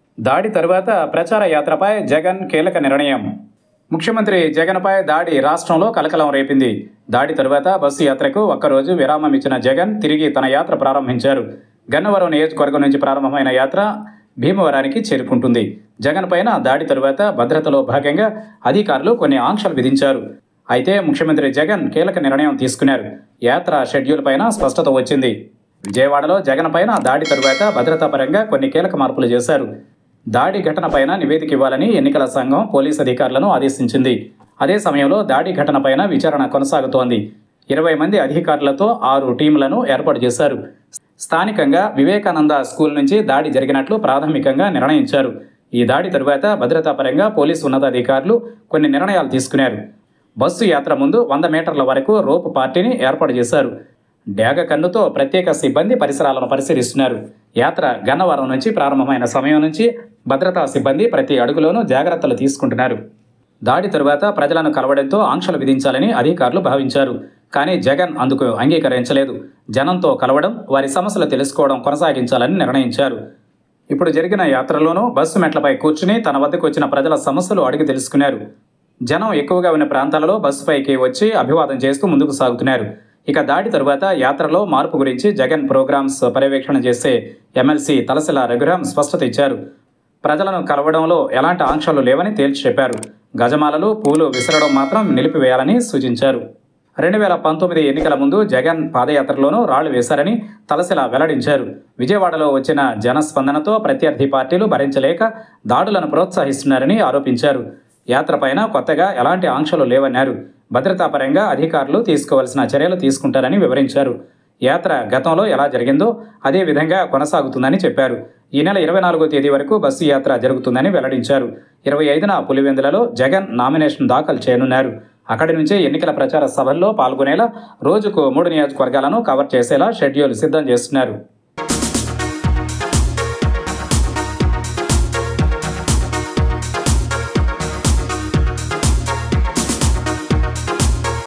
దాడి తరువాత ప్రచార యాత్రపై జగన్ కీలక నిర్ణయం ముఖ్యమంత్రి జగన్పై దాడి రాష్ట్రంలో కలకలం రేపింది దాడి తరువాత బస్సు యాత్రకు ఒక్కరోజు విరామం ఇచ్చిన జగన్ తిరిగి తన యాత్ర ప్రారంభించారు గన్నవరం నియోజకవర్గం నుంచి ప్రారంభమైన యాత్ర భీమవరానికి చేరుకుంటుంది జగన్ పైన దాడి తరువాత భద్రతలో భాగంగా అధికారులు కొన్ని ఆంక్షలు విధించారు అయితే ముఖ్యమంత్రి జగన్ కీలక నిర్ణయం తీసుకున్నారు యాత్ర షెడ్యూల్ పైన స్పష్టత వచ్చింది విజయవాడలో జగన్ పైన దాడి తరువాత భద్రతా పరంగా కొన్ని కీలక మార్పులు చేశారు దాడి ఘటనపైన నివేదిక ఇవ్వాలని ఎన్నికల సంఘం పోలీస్ అధికారులను ఆదేశించింది అదే సమయంలో దాడి ఘటనపైన విచారణ కొనసాగుతోంది ఇరవై మంది అధికారులతో ఆరు టీంలను ఏర్పాటు చేశారు స్థానికంగా వివేకానంద స్కూల్ నుంచి దాడి జరిగినట్లు ప్రాథమికంగా నిర్ణయించారు ఈ దాడి తరువాత భద్రతా పరంగా పోలీసు ఉన్నతాధికారులు కొన్ని నిర్ణయాలు తీసుకున్నారు బస్సు యాత్ర ముందు వంద మీటర్ల వరకు రోప్ పార్టీని ఏర్పాటు చేశారు డేగ కన్నుతో ప్రత్యేక సిబ్బంది పరిసరాలను పరిశీలిస్తున్నారు యాత్ర గన్నవరం నుంచి ప్రారంభమైన సమయం నుంచి భద్రతా సిబ్బంది ప్రతి అడుగులోనూ జాగ్రత్తలు తీసుకుంటున్నారు దాడి తరువాత ప్రజలను కలవడంతో ఆంక్షలు విధించాలని అధికారులు భావించారు కానీ జగన్ అందుకు అంగీకరించలేదు జనంతో కలవడం వారి సమస్యలు తెలుసుకోవడం కొనసాగించాలని నిర్ణయించారు ఇప్పుడు జరిగిన యాత్రలోనూ బస్సు మెట్లపై కూర్చుని తన వద్దకు వచ్చిన ప్రజల సమస్యలు అడిగి తెలుసుకున్నారు జనం ఎక్కువగా ఉన్న ప్రాంతాలలో బస్సుపైకి వచ్చి అభివాదం చేస్తూ ముందుకు సాగుతున్నారు ఇక దాడి తరువాత యాత్రలో మార్పు గురించి జగన్ ప్రోగ్రామ్స్ పర్యవేక్షణ చేసే ఎమ్మెల్సీ తలసిల రఘురాం స్పష్టత ఇచ్చారు ప్రజలను కలవడంలో ఎలాంటి ఆంక్షలు లేవని తేల్చి చెప్పారు గజమాలలు పూలు విసరడం మాత్రం నిలిపివేయాలని సూచించారు రెండు వేల పంతొమ్మిది ఎన్నికల ముందు జగన్ పాదయాత్రలోనూ రాళ్లు వేశారని తలసిల వెల్లడించారు విజయవాడలో వచ్చిన జనస్పందనతో ప్రత్యర్థి పార్టీలు భరించలేక దాడులను ప్రోత్సహిస్తున్నారని ఆరోపించారు యాత్రపైన కొత్తగా ఎలాంటి ఆంక్షలు లేవన్నారు భద్రతాపరంగా అధికారులు తీసుకోవాల్సిన చర్యలు తీసుకుంటారని వివరించారు యాత్ర గతంలో ఎలా జరిగిందో అదే విధంగా కొనసాగుతుందని చెప్పారు ఈ నెల ఇరవై నాలుగో తేదీ వరకు బస్సు యాత్ర జరుగుతుందని వెల్లడించారు ఇరవై ఐదున పులివెందులలో జగన్ నామినేషన్ దాఖలు చేయనున్నారు అక్కడి నుంచే ఎన్నికల ప్రచార సభల్లో పాల్గొనేలా రోజుకు మూడు నియోజకవర్గాలను కవర్ చేసేలా షెడ్యూల్ సిద్ధం చేస్తున్నారు